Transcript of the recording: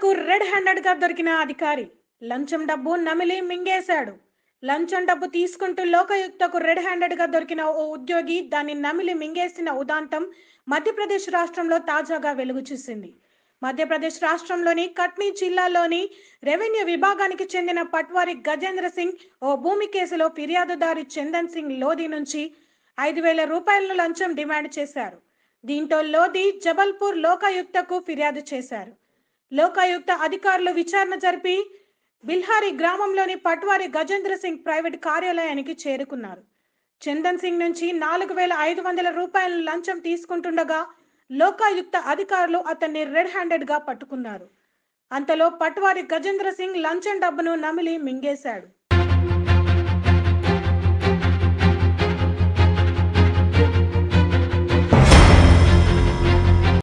యుక్తకు red handed గా దొరికిన అధికారి లంచం డబ్బు నమిలి మింగేశాడు లంచం డబ్బు తీసుకుంటూ లోకయుక్తకు రెడ్ హ్యాండెడ్ గా దొరికిన ఓ ఉద్యోగి దాన్ని నమిలి మింగేసిన ఉదాంతం మధ్యప్రదేశ్ రాష్ట్రంలో తాజాగా వెలుగు చూసింది మధ్యప్రదేశ్ రాష్ట్రంలోని కట్నీ జిల్లాలోని రెవెన్యూ విభాగానికి చెందిన పట్వారి గజేంద్ర సింగ్ ఓ భూమి కేసులో ఫిర్యాదుదారు చందన్ సింగ్ లోధి నుంచి ఐదు వేల రూపాయలను లంచం డిమాండ్ చేశారు దీంతో లోధి జబల్పూర్ లోకాయుక్తకు ఫిర్యాదు చేశారు లోకాయుక్త అధికారులు విచారణ జరిపి బిల్హారి గ్రామంలోని పట్వారి గజేంద్ర సింగ్ ప్రైవేట్ కార్యాలయానికి చేరుకున్నారు చందన్ సింగ్ నుంచి నాలుగు వేల ఐదు వందల రూపాయల లంచం తీసుకుంటుండగా లోకాయుక్త అధికారులు అతన్ని రెడ్ హ్యాండెడ్ గా పట్టుకున్నారు అంతలో పట్వారి గజేంద్ర సింగ్ లంచం డబ్బును నమిలి మింగేశాడు